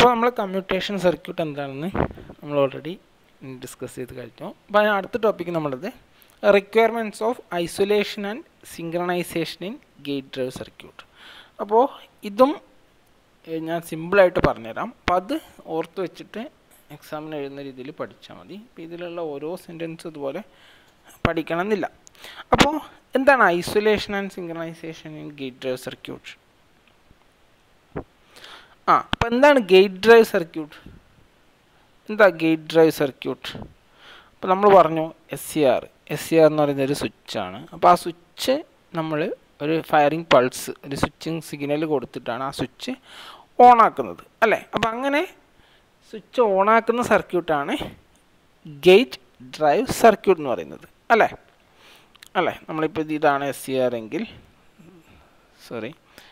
അപ്പോൾ നമ്മൾ commutation circuit എന്താണെന്ന് നമ്മൾ ഓൾറെഡി ഡിസ്കസ് ചെയ്ത് കഴിഞ്ഞു അപ്പോൾ അതിന് അടുത്ത ടോപ്പിക്ക് നമ്മളത് requirements of isolation and synchronization in gate drive circuit അപ്പോൾ ഇതും ഏഹ്, ഞാൻ സിമ്പിളായിട്ട് പറഞ്ഞുതരാം അപ്പോൾ അത് ഓർത്ത് വെച്ചിട്ട് എക്സാമിന് എഴുതുന്ന രീതിയിൽ പഠിച്ചാൽ മതി അപ്പോൾ ഇതിലുള്ള ഓരോ സെൻറ്റൻസ് ഇതുപോലെ പഠിക്കണം എന്നില്ല അപ്പോൾ എന്താണ് isolation and synchronization in gate drive circuit ആ അപ്പോൾ എന്താണ് ഗേറ്റ് ഡ്രൈവ് സർക്യൂട്ട് എന്താ ഗേറ്റ് ഡ്രൈവ് സർക്യൂട്ട് അപ്പോൾ നമ്മൾ പറഞ്ഞു S C R S C R എന്ന് പറയുന്ന ഒരു സ്വിച്ചാണ് അപ്പോൾ ആ സ്വിച്ച് നമ്മൾ ഒരു ഫയറിംഗ് പൾസ് ഒരു സ്വിച്ചിങ് സിഗ്നൽ കൊടുത്തിട്ടാണ് ആ സ്വിച്ച് ഓൺ ആക്കുന്നത് അല്ലേ അപ്പോൾ അങ്ങനെ സ്വിച്ച് ഓൺ ആക്കുന്ന സർക്യൂട്ടാണ് ഗേറ്റ് ഡ്രൈവ് സർക്യൂട്ട് എന്ന് പറയുന്നത് അല്ലേ അല്ലേ നമ്മളിപ്പോൾ ഇത് ഇതാണ് എസ് സി ആർ എങ്കിൽ സോറി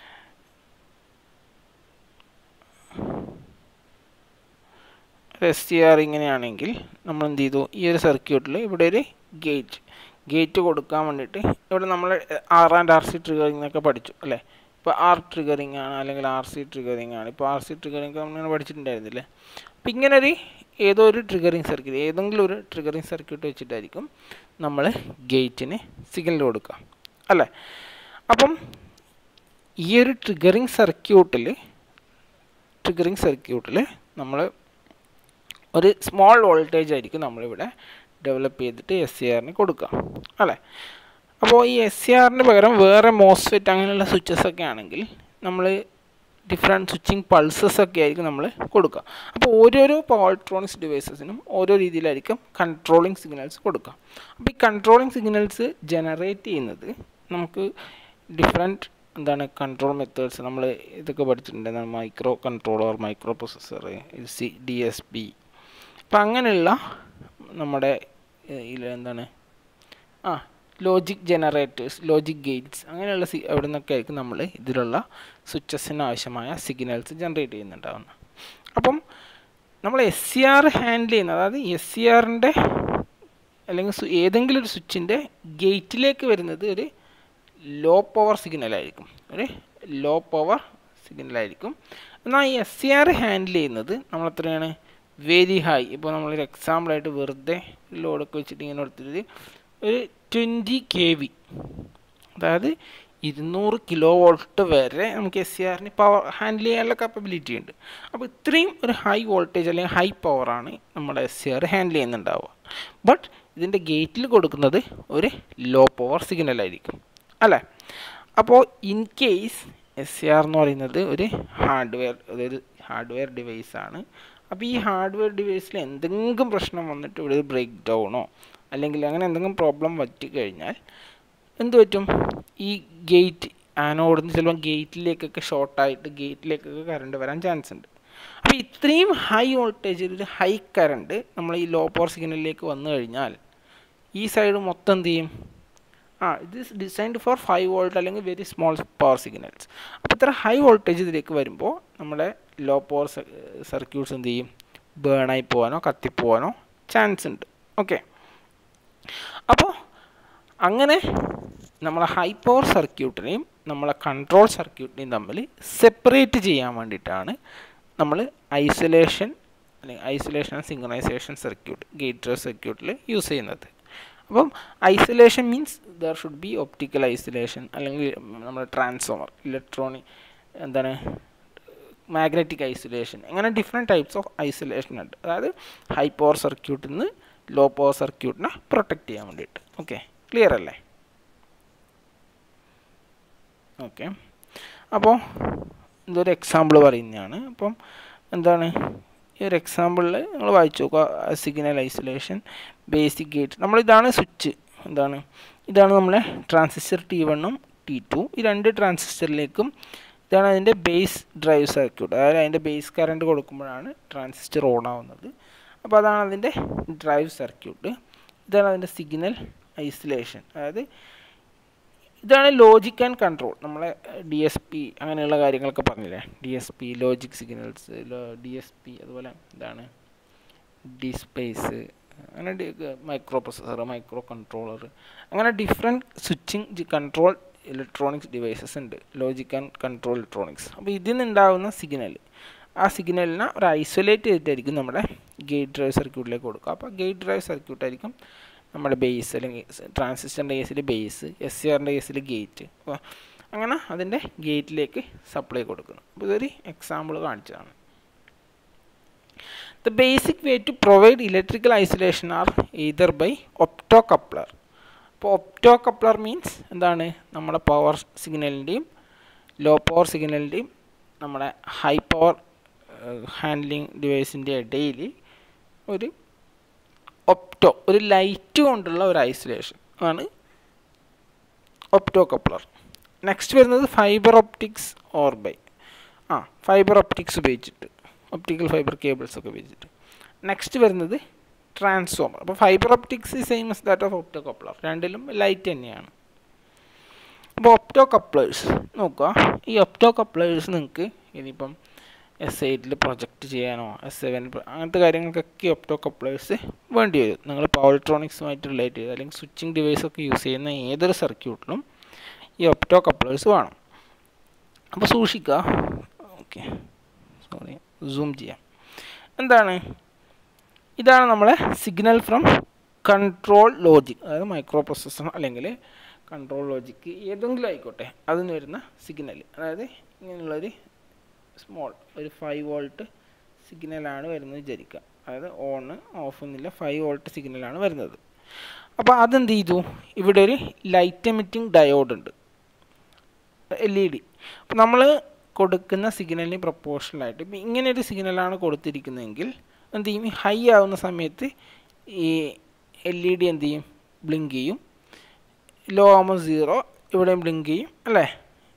എസ് ടി ആർ ഇങ്ങനെയാണെങ്കിൽ നമ്മൾ എന്ത് ചെയ്തു ഈ ഒരു സർക്യൂട്ടിൽ ഇവിടെ ഒരു ഗേറ്റ് ഗേറ്റ് കൊടുക്കാൻ വേണ്ടിയിട്ട് ഇവിടെ നമ്മൾ R and R C triggering എന്നൊക്കെ പഠിച്ചു അല്ലേ ഇപ്പോൾ ആർ ട്രിഗറിംഗ് ആണ് അല്ലെങ്കിൽ ആർ സി ട്രിഗറിംഗ് ആണ് ഇപ്പോൾ ആർ സി ട്രിഗറിംഗ് നമ്മളിങ്ങനെ പഠിച്ചിട്ടുണ്ടായിരുന്നില്ലേ അപ്പോൾ ഇങ്ങനെ ഒരു ഏതോ ഒരു ട്രിഗറിംഗ് സർക്യൂട്ട് ഏതെങ്കിലും ഒരു ട്രിഗറിംഗ് സർക്യൂട്ട് വെച്ചിട്ടായിരിക്കും നമ്മൾ ഗേറ്റിന് സിഗ്നൽ കൊടുക്കുക അല്ലേ അപ്പം ഈ ഒരു ട്രിഗറിംഗ് സർക്യൂട്ടിൽ ട്രിഗറിംഗ് സർക്യൂട്ടിൽ നമ്മൾ ഒരു സ്മോൾ വോൾട്ടേജ് ആയിരിക്കും നമ്മളിവിടെ ഡെവലപ്പ് ചെയ്തിട്ട് എസ് സി ആറിന് കൊടുക്കുക അല്ലേ അപ്പോൾ ഈ എസ് സി ആറിന് പകരം വേറെ മോസ്ഫെറ്റ് അങ്ങനെയുള്ള സ്വിച്ചസ് ഒക്കെ ആണെങ്കിൽ നമ്മൾ ഡിഫറെൻറ്റ് സ്വിച്ചിങ് പൾസസ് ഒക്കെ ആയിരിക്കും നമ്മൾ കൊടുക്കുക അപ്പോൾ ഓരോരോ പവർ ഇലക്ട്രോണിക്സ് ഡിവൈസസിനും ഓരോ രീതിയിലായിരിക്കും കൺട്രോളിങ് സിഗ്നൽസ് കൊടുക്കുക അപ്പോൾ ഈ കൺട്രോളിങ് സിഗ്നൽസ് ജനറേറ്റ് ചെയ്യുന്നത് നമുക്ക് ഡിഫറെൻറ്റ് എന്താണ് കൺട്രോൾ മെത്തേഡ്സ് നമ്മൾ ഇതൊക്കെ പഠിച്ചിട്ടുണ്ട് എന്താണ് microcontroller microprocessor C D S P അപ്പം അങ്ങനെയുള്ള നമ്മുടെ ഏഹ്, ഇതിൽ എന്താണ് ആ ലോജിക് ജനറേറ്റേഴ്സ് ലോജിക് ഗേറ്റ്സ് അങ്ങനെയുള്ള സി അവിടെ നിന്നൊക്കെ ആയിരിക്കും നമ്മൾ ഇതിലുള്ള സ്വിച്ചസിന് ആവശ്യമായ സിഗ്നൽസ് ജനറേറ്റ് ചെയ്യുന്നുണ്ടാവുന്നത് അപ്പം നമ്മൾ എസ് സി ആർ ഹാൻഡിൽ ചെയ്യുന്ന അതായത് എസ് സി ആറിൻ്റെ അല്ലെങ്കിൽ സു- ഏതെങ്കിലും ഒരു സ്വിച്ചിൻ്റെ ഗേറ്റിലേക്ക് വരുന്നത് ഒരു ലോ പവർ സിഗ്നലായിരിക്കും ഒരു ലോ പവർ സിഗ്നലായിരിക്കും എന്നാൽ ഈ എസ് സി ആർ ഹാൻഡിൽ ചെയ്യുന്നത് നമ്മൾ എത്രയാണ് വെരി ഹൈ ഇപ്പോൾ നമ്മളൊരു എക്സാമ്പിളായിട്ട് വെറുതെ ലോഡൊക്കെ വെച്ചിട്ട് ഇങ്ങനെ കൊടുത്തിട്ട് ഒരു ട്വൻറ്റി കെ വി അതായത് ഇരുന്നൂറ് കിലോ വോൾട്ട് വരെ നമുക്ക് എസ് സി ആറിന് പവർ ഹാൻഡിൽ ചെയ്യാനുള്ള കപ്പബിലിറ്റി ഉണ്ട് അപ്പോൾ ഇത്രയും ഒരു ഹൈ വോൾട്ടേജ് അല്ലെങ്കിൽ ഹൈ പവറാണ് നമ്മുടെ എസ് സി ആർ ഹാൻഡിൽ ചെയ്യുന്നുണ്ടാവുക ബട്ട് ഇതിൻ്റെ ഗേറ്റിൽ കൊടുക്കുന്നത് ഒരു ലോ പവർ സിഗ്നലായിരിക്കും അല്ലേ അപ്പോൾ in case S C R എന്ന് പറയുന്നത് ഒരു ഹാർഡ്വെയർ അതൊരു ഹാർഡ്വെയർ ഡിവൈസാണ് അപ്പോൾ ഈ ഹാർഡ്വെയർ ഡിവൈസിൽ എന്തെങ്കിലും പ്രശ്നം വന്നിട്ട് ഇവിടെ ഒരു ബ്രേക്ക് ഡൗണോ അല്ലെങ്കിൽ അങ്ങനെ എന്തെങ്കിലും പ്രോബ്ലം പറ്റിക്കഴിഞ്ഞാൽ എന്ത് പറ്റും ഈ ഗേറ്റ് ആനോഡിൽ നിന്ന് ചിലപ്പോൾ ഗേറ്റിലേക്കൊക്കെ ഷോർട്ടായിട്ട് ഗേറ്റിലേക്കൊക്കെ കറണ്ട് വരാൻ ചാൻസ് ഉണ്ട് അപ്പോൾ ഇത്രയും ഹൈ വോൾട്ടേജിൽ ഒരു ഹൈ കറണ്ട് നമ്മൾ ഈ ലോ പവർ സിഗ്നലിലേക്ക് വന്നു കഴിഞ്ഞാൽ ഈ സൈഡ് മൊത്തം എന്ത് ചെയ്യും ആ ഇത് ഡിസൈൻഡ് ഫോർ ഫൈവ് വോൾട്ട് അല്ലെങ്കിൽ വെരി സ്മോൾ പവർ സിഗ്നൽസ് അപ്പോൾ ഇത്ര ഹൈ വോൾട്ടേജ് ഇതിലേക്ക് വരുമ്പോൾ നമ്മുടെ ലോ പവർ സർക്യൂട്ട്സ് എന്ത് ചെയ്യും ബേണായി പോകാനോ കത്തിപ്പോവാനോ ചാൻസ് ഉണ്ട് ഓക്കെ അപ്പോൾ അങ്ങനെ നമ്മളെ ഹൈ പവർ സർക്യൂട്ടിനെയും നമ്മളെ കൺട്രോൾ സർക്യൂട്ടിനെയും തമ്മിൽ സെപ്പറേറ്റ് ചെയ്യാൻ വേണ്ടിയിട്ടാണ് നമ്മൾ ഐസൊലേഷൻ അല്ലെങ്കിൽ isolation and synchronization circuit gate drive സർക്യൂട്ടിൽ യൂസ് ചെയ്യുന്നത് അപ്പം isolation means there should be optical isolation അല്ലെങ്കിൽ നമ്മുടെ ട്രാൻസ്ഫോമർ ഇലക്ട്രോണിക് എന്താണ് മാഗ്നറ്റിക് ഐസൊലേഷൻ അങ്ങനെ ഡിഫറെൻറ്റ് ടൈപ്സ് ഓഫ് ഐസൊലേഷൻ ഉണ്ട് അതായത് ഹൈ പവർ സർക്യൂട്ടിൽ നിന്ന് ലോ പവർ സർക്യൂട്ടിനെ പ്രൊട്ടക്റ്റ് ചെയ്യാൻ വേണ്ടിയിട്ട് ഓക്കെ ക്ലിയർ അല്ലേ ഓക്കെ അപ്പോൾ ഇതൊരു എക്സാമ്പിൾ പറയുന്നതാണ് അപ്പം എന്താണ് ഈ ഒരു എക്സാമ്പിളിൽ നിങ്ങൾ വായിച്ചു നോക്കുക സിഗ്നൽ ഐസൊലേഷൻ ബേസിക് ഗേറ്റ് നമ്മളിതാണ് സ്വിച്ച് എന്താണ് ഇതാണ് നമ്മളെ ട്രാൻസിസ്റ്റർ ടി വണ്ണും ടി ടു ഈ രണ്ട് ട്രാൻസിസ്റ്ററിലേക്കും ഇതാണ് അതിൻ്റെ ബേസ് ഡ്രൈവ് സർക്യൂട്ട് അതായത് അതിൻ്റെ ബേസ് കറണ്ട് കൊടുക്കുമ്പോഴാണ് ട്രാൻസിസ്റ്റർ ഓൺ ആവുന്നത് അപ്പോൾ അതാണ് അതിൻ്റെ ഡ്രൈവ് സർക്യൂട്ട് ഇതാണ് അതിൻ്റെ സിഗ്നൽ ഐസൊലേഷൻ അതായത് ഇതാണ് ലോജിക് ആൻഡ് കൺട്രോൾ നമ്മളെ ഡി എസ് പി അങ്ങനെയുള്ള കാര്യങ്ങളൊക്കെ പറഞ്ഞില്ലേ D S P logic signals D S P അതുപോലെ എന്താണ് ഡിസ്പേസ് അങ്ങനെ മൈക്രോ പ്രൊസസ്സർ മൈക്രോ കൺട്രോളർ അങ്ങനെ different switching control electronics devices ഉണ്ട് ലോജിക് ആൻഡ് കൺട്രോൾ ഇലക്ട്രോണിക്സ് അപ്പോൾ ഇതിൽ നിന്നുണ്ടാകുന്ന സിഗ്നൽ ആ സിഗ്നലിനെ ഒരു ഐസൊലേറ്റ് ചെയ്തിട്ടായിരിക്കും നമ്മുടെ ഗേറ്റ് ഡ്രൈവ് സർക്യൂട്ടിലേക്ക് കൊടുക്കുക അപ്പോൾ ഗേറ്റ് ഡ്രൈവ് സർക്യൂട്ട് ആയിരിക്കും നമ്മുടെ ബേസ് അല്ലെങ്കിൽ ട്രാൻസിസ്റ്ററിൻ്റെ കേസിൽ ബേസ് എസ് സി ആറിൻ്റെ കേസിൽ ഗേറ്റ് അപ്പോൾ അങ്ങനെ അതിൻ്റെ ഗേറ്റിലേക്ക് സപ്ലൈ കൊടുക്കുന്നു അപ്പോൾ ഇതൊരു എക്സാമ്പിൾ കാണിച്ചതാണ് the basic way to provide electrical isolation are either by optocoupler അപ്പോൾ ഒപ്റ്റോ കപ്ലർ മീൻസ് എന്താണ് നമ്മുടെ പവർ സിഗ്നലിൻ്റെയും ലോ പവർ സിഗ്നലിൻ്റെയും നമ്മുടെ ഹൈ പവർ ഹാൻഡ്ലിംഗ് ഡിവൈസിൻ്റെ ഇടയിൽ ഒരു ഒപ്റ്റോ ഒരു ലൈറ്റ് കൊണ്ടുള്ള ഒരു ഐസൊലേഷൻ ആണ് ഒപ്റ്റോ കപ്ലർ നെക്സ്റ്റ് വരുന്നത് ഫൈബർ ഒപ്റ്റിക്സ് ഓർ ബൈ ആ ഫൈബർ ഒപ്റ്റിക്സ് ഉപയോഗിച്ചിട്ട് ഒപ്റ്റിക്കൽ ഫൈബർ കേബിൾസ് ഒക്കെ ഉപയോഗിച്ചിട്ട് നെക്സ്റ്റ് വരുന്നത് ട്രാൻസ്ഫോമർ അപ്പോൾ fibre optics same as that of optocoupler രണ്ടിലും ലൈറ്റ് തന്നെയാണ് അപ്പോൾ ഒപ്റ്റോ കപ്ലേഴ്സ് നോക്കുക ഈ ഒപ്റ്റോ കപ്ലേഴ്സ് നിങ്ങൾക്ക് ഇനിയിപ്പം എസ് എയ്റ്റിൽ പ്രൊജക്റ്റ് ചെയ്യാനോ എസ് സെവൻ അങ്ങനത്തെ കാര്യങ്ങൾക്കൊക്കെ ഒപ്റ്റോ കപ്ലേഴ്സ് വേണ്ടി വരും നിങ്ങൾ പവർ ഇലക്ട്രോണിക്സുമായിട്ട് റിലേറ്റ് ചെയ്ത് അല്ലെങ്കിൽ സ്വിച്ചിങ് ഡിവൈസൊക്കെ യൂസ് ചെയ്യുന്ന ഏതൊരു സർക്യൂട്ടിലും ഈ ഒപ്റ്റോ കപ്ലേഴ്സ് വേണം അപ്പോൾ സൂക്ഷിക്കുക ഓക്കെ സോറി സൂം ചെയ്യാം എന്താണ് ഇതാണ് നമ്മളെ സിഗ്നൽ ഫ്രം കൺട്രോൾ ലോജിക് അതായത് മൈക്രോ പ്രൊസസ്സർ അല്ലെങ്കിൽ കൺട്രോൾ ലോജിക്ക് ഏതെങ്കിലും ആയിക്കോട്ടെ അതിന് വരുന്ന സിഗ്നൽ അതായത് ഇങ്ങനെയുള്ളൊരു സ്മോൾ ഒരു ഫൈവ് വോൾട്ട് സിഗ്നലാണ് വരുന്നത് വിചാരിക്കുക അതായത് ഓൺ ഓഫ് എന്നില്ല ഫൈവ് വോൾട്ട് സിഗ്നലാണ് വരുന്നത് അപ്പോൾ അതെന്ത് ചെയ്തു ഇവിടെ ഒരു ലൈറ്റ് എമിറ്റിംഗ് ഡയോഡ് ഉണ്ട് എൽ ഇ ഡി അപ്പോൾ നമ്മൾ കൊടുക്കുന്ന സിഗ്നലിന് പ്രപ്പോർഷണലായിട്ട് ഇപ്പം ഇങ്ങനെ ഒരു സിഗ്നലാണ് കൊടുത്തിരിക്കുന്നതെങ്കിൽ എന്ത് ചെയ്യും ഹൈ ആവുന്ന സമയത്ത് ഈ എൽ ഇ ഡി എന്ത് ചെയ്യും ബ്ലിങ്ക് ചെയ്യും ലോ ആകുമ്പോൾ സീറോ ഇവിടെയും ബ്ലിങ്ക് ചെയ്യും അല്ലേ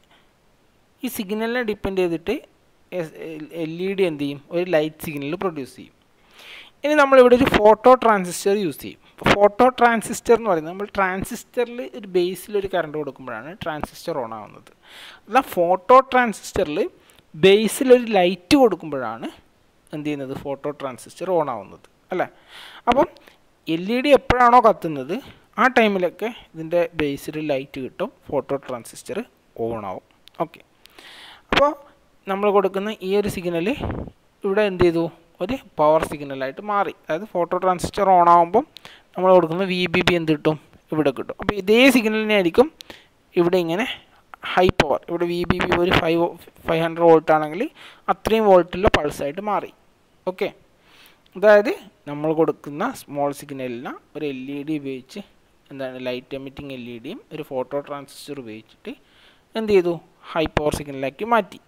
ഈ സിഗ്നലിനെ ഡിപ്പെൻഡ് ചെയ്തിട്ട് എൽ ഇ ഡി എന്ത് ചെയ്യും ഒരു ലൈറ്റ് സിഗ്നൽ പ്രൊഡ്യൂസ് ചെയ്യും ഇനി നമ്മളിവിടെ ഒരു ഫോട്ടോ ട്രാൻസിസ്റ്റർ യൂസ് ചെയ്യും ഫോട്ടോ ട്രാൻസിസ്റ്റർ എന്ന് പറയുന്നത് നമ്മൾ ട്രാൻസിസ്റ്ററിൽ ഒരു ബേസിൽ ഒരു കറണ്ട് കൊടുക്കുമ്പോഴാണ് ട്രാൻസിസ്റ്റർ ഓൺ ആവുന്നത് എന്നാൽ ഫോട്ടോ ട്രാൻസിസ്റ്ററിൽ ബേസിൽ ഒരു ലൈറ്റ് കൊടുക്കുമ്പോഴാണ് എന്ത് ചെയ്യുന്നത് ഫോട്ടോ ട്രാൻസിസ്റ്റർ ഓൺ ആവുന്നത് അല്ലേ അപ്പം എൽ ഇ ഡി എപ്പോഴാണോ കത്തുന്നത് ആ ടൈമിലൊക്കെ ഇതിൻ്റെ ബേസിൽ ലൈറ്റ് കിട്ടും ഫോട്ടോ ട്രാൻസിസ്റ്റർ ഓൺ ആവും ഓക്കെ അപ്പോൾ നമ്മൾ കൊടുക്കുന്ന ഈ ഒരു സിഗ്നൽ ഇവിടെ എന്ത് ചെയ്തു ഒരു പവർ സിഗ്നലായിട്ട് മാറി അതായത് ഫോട്ടോ ട്രാൻസിസ്റ്റർ ഓൺ ആകുമ്പം നമ്മൾ കൊടുക്കുന്ന വി ബി ബി എന്ത് കിട്ടും ഇവിടെ കിട്ടും അപ്പോൾ ഇതേ സിഗ്നലിനെ ആയിരിക്കും ഇവിടെ ഇങ്ങനെ ഹൈ പവർ ഇവിടെ വി ബി ബി ഒരു ഫൈവ് ഫൈവ് ഹൺഡ്രഡ് വോൾട്ട് ആണെങ്കിൽ അത്രയും വോൾട്ടുള്ള പൾസായിട്ട് മാറി ഓക്കെ അതായത് നമ്മൾ കൊടുക്കുന്ന സ്മോൾ സിഗ്നലിന് ഒരു എൽ ഇ ഡി ഉപയോഗിച്ച് എന്താണ് ലൈറ്റ് എമിറ്റിംഗ് എൽ ഇ ഡിയും ഒരു ഫോട്ടോ ട്രാൻസിസ്റ്റർ ഉപയോഗിച്ചിട്ട് എന്ത് ചെയ്തു ഹൈ പവർ സിഗ്നലിലേക്ക് മാറ്റി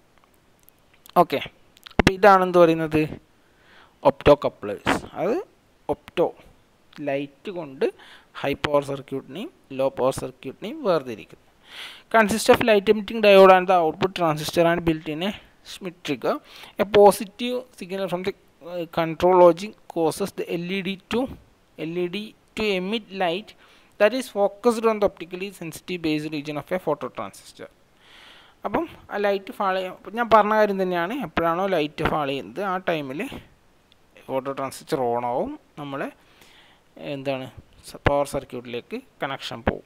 ഓക്കെ അപ്പോൾ ഇതാണ് എന്ത് പറയുന്നത് ഒപ്റ്റോ കപ്ലേഴ്സ് അത് ഒപ്റ്റോ ലൈറ്റ് കൊണ്ട് ഹൈ പവർ സർക്യൂട്ടിനെയും ലോ പവർ സർക്യൂട്ടിനെയും വേർതിരിക്കുന്നു consist of light emitting diode and the output transistor and built in a Schmitt trigger a positive signal from the control logic causes the LED to LED to emit light that is focused on the optically sensitive base region of a phototransistor അപ്പം ആ light fall ചെയ്യാം അപ്പം ഞാൻ പറഞ്ഞ കാര്യം തന്നെയാണ് എപ്പോഴാണോ light fall ചെയ്യുന്നത് ആ ടൈമിൽ ഫോട്ടോ ട്രാൻസിസ്റ്റർ ഓൺ ആവും നമ്മൾ എന്താണ് പവർ സർക്യൂട്ടിലേക്ക് കണക്ഷൻ പോവും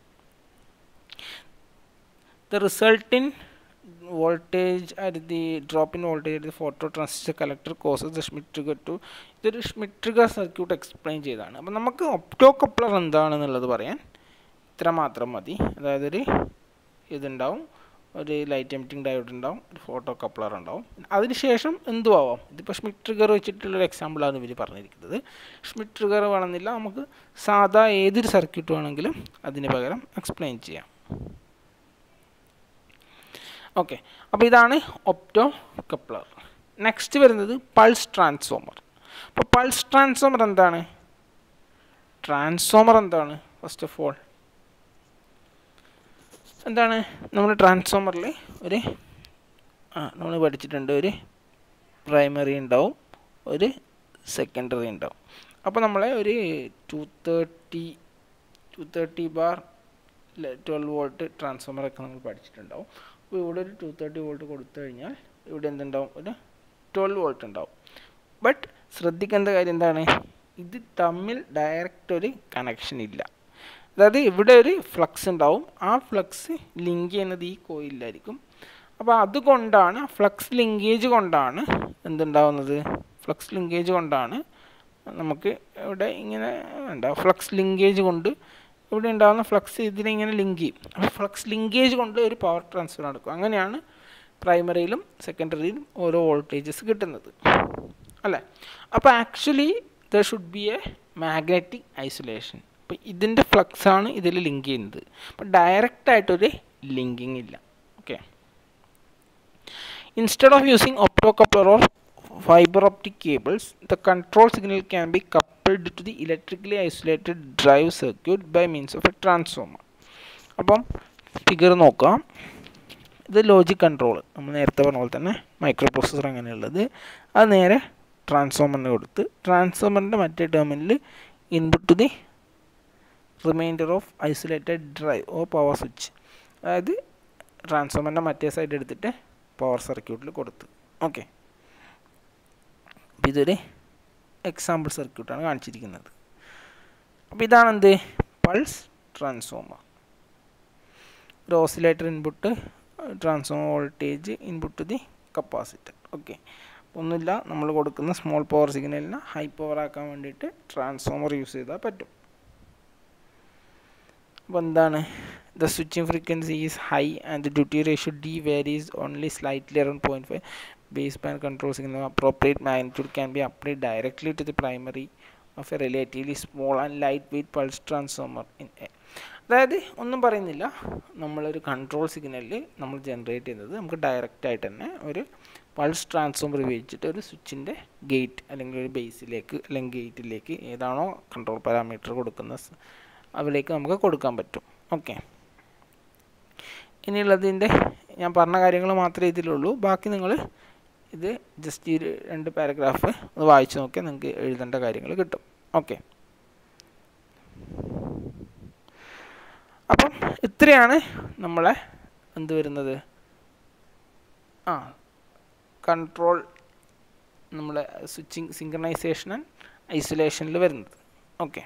the result in voltage at the drop in voltage at the photo transistor collector causes the Schmitt trigger to ഇതൊരു ഷ്മിറ്റ് ട്രിഗർ സർക്യൂട്ട് എക്സ്പ്ലെയിൻ ചെയ്തതാണ് അപ്പം നമുക്ക് ഒപ്റ്റോ കപ്ലർ എന്താണെന്നുള്ളത് പറയാൻ ഇത്ര മാത്രം മതി അതായത് ഒരു ഇതുണ്ടാവും ഒരു ലൈറ്റ് എമിറ്റിംഗ് ഡയോഡ് ഉണ്ടാവും ഒരു ഫോട്ടോ കപ്ലർ ഉണ്ടാവും അതിനുശേഷം എന്തും ആവാം ഇതിപ്പോൾ ഷ്മിറ്റ് ട്രിഗർ വെച്ചിട്ടുള്ളൊരു എക്സാമ്പിളാണ് ഇവർ പറഞ്ഞിരിക്കുന്നത് ഷ്മിറ്റ് ട്രിഗർ വേണമെന്നില്ല നമുക്ക് സാധാ ഏതൊരു സർക്യൂട്ട് വേണമെങ്കിലും അതിന് പകരം എക്സ്പ്ലെയിൻ ചെയ്യാം ഓക്കെ അപ്പോൾ ഇതാണ് ഒപ്റ്റോ കപ്ലർ നെക്സ്റ്റ് വരുന്നത് പൾസ് ട്രാൻസ്ഫോമർ അപ്പോൾ പൾസ് ട്രാൻസ്ഫോമർ എന്താണ് ട്രാൻസ്ഫോമർ എന്താണ് ഫസ്റ്റ് ഓഫ് ഓൾ എന്താണ് നമ്മൾ ട്രാൻസ്ഫോമറിൽ ഒരു ആ നമ്മൾ പഠിച്ചിട്ടുണ്ട് ഒരു പ്രൈമറി ഉണ്ടാവും ഒരു സെക്കൻഡറി ഉണ്ടാവും അപ്പോൾ നമ്മളെ ഒരു two thirty two thirty bar twelve volt ട്രാൻസ്ഫോമറൊക്കെ നമ്മൾ പഠിച്ചിട്ടുണ്ടാവും അപ്പോൾ ഇവിടെ ഒരു ടു തേർട്ടി വോൾട്ട് കൊടുത്തു കഴിഞ്ഞാൽ ഇവിടെ എന്തുണ്ടാവും ഒരു ട്വൽവ് വോൾട്ട് ഉണ്ടാവും ബട്ട് ശ്രദ്ധിക്കേണ്ട കാര്യം എന്താണ് ഇത് തമ്മിൽ ഡയറക്റ്റ് ഒരു കണക്ഷൻ ഇല്ല അതായത് ഇവിടെ ഒരു ഫ്ലക്സ് ഉണ്ടാവും ആ ഫ്ലക്സ് ലിങ്ക് ചെയ്യുന്നത് ഈ കോയിലായിരിക്കും അപ്പോൾ അതുകൊണ്ടാണ് ഫ്ലക്സ് ലിങ്കേജ് കൊണ്ടാണ് എന്തുണ്ടാവുന്നത് ഫ്ലക്സ് ലിങ്കേജ് കൊണ്ടാണ് നമുക്ക് ഇവിടെ ഇങ്ങനെ ഉണ്ടാവും ഫ്ലക്സ് ലിങ്കേജ് കൊണ്ട് ഇവിടെ ഉണ്ടാകുന്ന ഫ്ലക്സ് ഇതിനെ ഇങ്ങനെ ലിങ്ക് ചെയ്യും അപ്പോൾ ഫ്ലക്സ് ലിങ്കേജ് കൊണ്ട് ഒരു പവർ ട്രാൻസ്ഫർ നടക്കും അങ്ങനെയാണ് പ്രൈമറിയിലും സെക്കൻഡറിയിലും ഓരോ വോൾട്ടേജസ് കിട്ടുന്നത് അല്ലേ അപ്പോൾ actually the should be a magnetic isolation അപ്പോൾ ഇതിൻ്റെ ഫ്ലക്സ് ആണ് ഇതിൽ ലിങ്ക് ചെയ്യുന്നത് അപ്പോൾ ഡയറക്റ്റ് ആയിട്ടൊരു ലിങ്കിങ് ഇല്ല okay instead of using optocoupler or fiber optic cables, the control signal can be coupled to the electrically isolated drive circuit by means of a transformer. അപ്പം figure നോക്കാം ഇത് logic control നമ്മൾ നേരത്തെ പറഞ്ഞ പോലെ തന്നെ മൈക്രോ പ്രോസസ്സർ അങ്ങനെയുള്ളത് അത് നേരെ ട്രാൻസ്ഫോമറിന് കൊടുത്ത് ട്രാൻസ്ഫോമറിൻ്റെ മറ്റേ terminal input to the reminder of isolated drive ഓ പവർ സ്വിച്ച് അതായത് ട്രാൻസ്ഫോമറിൻ്റെ മറ്റേ സൈഡ് എടുത്തിട്ട് പവർ സർക്യൂട്ടിൽ കൊടുത്ത് ഓക്കെ അപ്പോൾ ഇതൊരു എക്സാമ്പിൾ സർക്യൂട്ടാണ് കാണിച്ചിരിക്കുന്നത് അപ്പോൾ ഇതാണ് എന്ത് പൾസ് ട്രാൻസ്ഫോമർ ഒരു oscillator input transformer voltage input the capacitor okay ഒന്നുമില്ല നമ്മൾ കൊടുക്കുന്ന സ്മോൾ പവർ സിഗ്നലിനെ ഹൈ പവർ ആക്കാൻ വേണ്ടിയിട്ട് ട്രാൻസ്ഫോമർ യൂസ് ചെയ്താൽ പറ്റും അപ്പോൾ എന്താണ് the switching frequency is high and the duty ratio D varies only slightly around point five baseband control signal appropriate magnitude can be applied directly to the primary of a relatively small and lightweight pulse transformer in a അതായത് ഒന്നും പറയുന്നില്ല നമ്മളൊരു control സിഗ്നലിൽ നമ്മൾ generate ചെയ്യുന്നത് നമുക്ക് direct ആയിട്ട് തന്നെ ഒരു പൾസ് ട്രാൻസ്ഫോമർ ഉപയോഗിച്ചിട്ട് ഒരു സ്വിച്ചിൻ്റെ ഗേറ്റ് അല്ലെങ്കിൽ ഒരു ബേസിലേക്ക് അല്ലെങ്കിൽ ഗേറ്റിലേക്ക് ഏതാണോ കൺട്രോൾ പാരാമീറ്റർ കൊടുക്കുന്ന അതിലേക്ക് നമുക്ക് കൊടുക്കാൻ പറ്റും ഓക്കെ ഇനിയുള്ളതിൻ്റെ ഞാൻ പറഞ്ഞ കാര്യങ്ങൾ മാത്രമേ ഇതിലുള്ളൂ ബാക്കി നിങ്ങൾ ഇത് ജസ്റ്റ് ഈ രണ്ട് പാരഗ്രാഫ് ഒന്ന് വായിച്ച് നോക്കിയാൽ നിങ്ങൾക്ക് എഴുതേണ്ട കാര്യങ്ങൾ കിട്ടും ഓക്കെ അപ്പം ഇത്രയാണ് നമ്മളെ എന്ത് വരുന്നത് ആ കൺട്രോൾ നമ്മളെ സ്വിച്ചിങ് സിങ്കണൈസേഷൻ ആൻഡ് ഐസൊലേഷനിൽ വരുന്നത് ഓക്കെ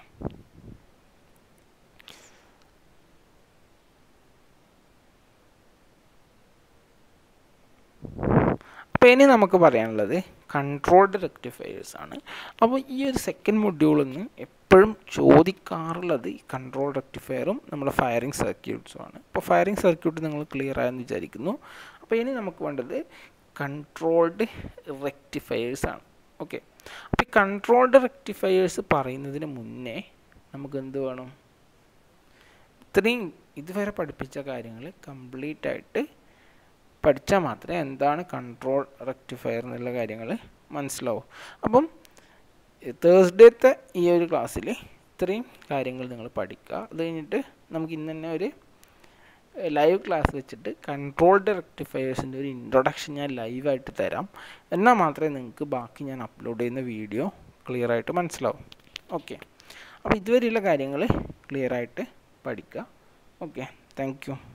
അപ്പോൾ ഇനി നമുക്ക് പറയാനുള്ളത് കൺട്രോൾഡ് റെക്ടിഫയേഴ്സ് ആണ് അപ്പോൾ ഈ ഒരു സെക്കൻഡ് മൊഡ്യൂളിൽ നിന്ന് എപ്പോഴും ചോദിക്കാറുള്ളത് ഈ കൺട്രോൾ റെക്ടിഫയറും നമ്മുടെ ഫയറിംഗ് സർക്യൂട്ട്സും ആണ് അപ്പോൾ ഫയറിംഗ് സർക്യൂട്ട് നിങ്ങൾ ക്ലിയർ ആയെന്ന് വിചാരിക്കുന്നു അപ്പോൾ ഇനി നമുക്ക് വേണ്ടത് കൺട്രോൾഡ് റെക്ടിഫയേഴ്സ് ആണ് ഓക്കെ അപ്പോൾ ഈ കൺട്രോൾഡ് റെക്ടിഫയേഴ്സ് പറയുന്നതിന് മുന്നേ നമുക്ക് എന്ത് വേണം ഇത്രയും ഇതുവരെ പഠിപ്പിച്ച കാര്യങ്ങൾ കംപ്ലീറ്റ് ആയിട്ട് പഠിച്ചാൽ മാത്രമേ എന്താണ് കൺട്രോൾ റെക്ടിഫയർ എന്നുള്ള കാര്യങ്ങൾ മനസ്സിലാവും അപ്പം തേഴ്സ്ഡേത്തെ ഈ ഒരു ക്ലാസ്സിൽ ഇത്രയും കാര്യങ്ങൾ നിങ്ങൾ പഠിക്കുക അത് കഴിഞ്ഞിട്ട് നമുക്ക് ഇന്ന് തന്നെ ഒരു ലൈവ് ക്ലാസ് വെച്ചിട്ട് കൺട്രോൾഡ് റെക്ടിഫയേഴ്സിൻ്റെ ഒരു ഇൻട്രൊഡക്ഷൻ ഞാൻ ലൈവായിട്ട് തരാം എന്നാൽ മാത്രമേ നിങ്ങൾക്ക് ബാക്കി ഞാൻ അപ്ലോഡ് ചെയ്യുന്ന വീഡിയോ ക്ലിയർ ആയിട്ട് മനസ്സിലാവും ഓക്കെ അപ്പോൾ ഇതുവരെയുള്ള കാര്യങ്ങൾ ക്ലിയർ ആയിട്ട് പഠിക്കുക ഓക്കെ താങ്ക് യു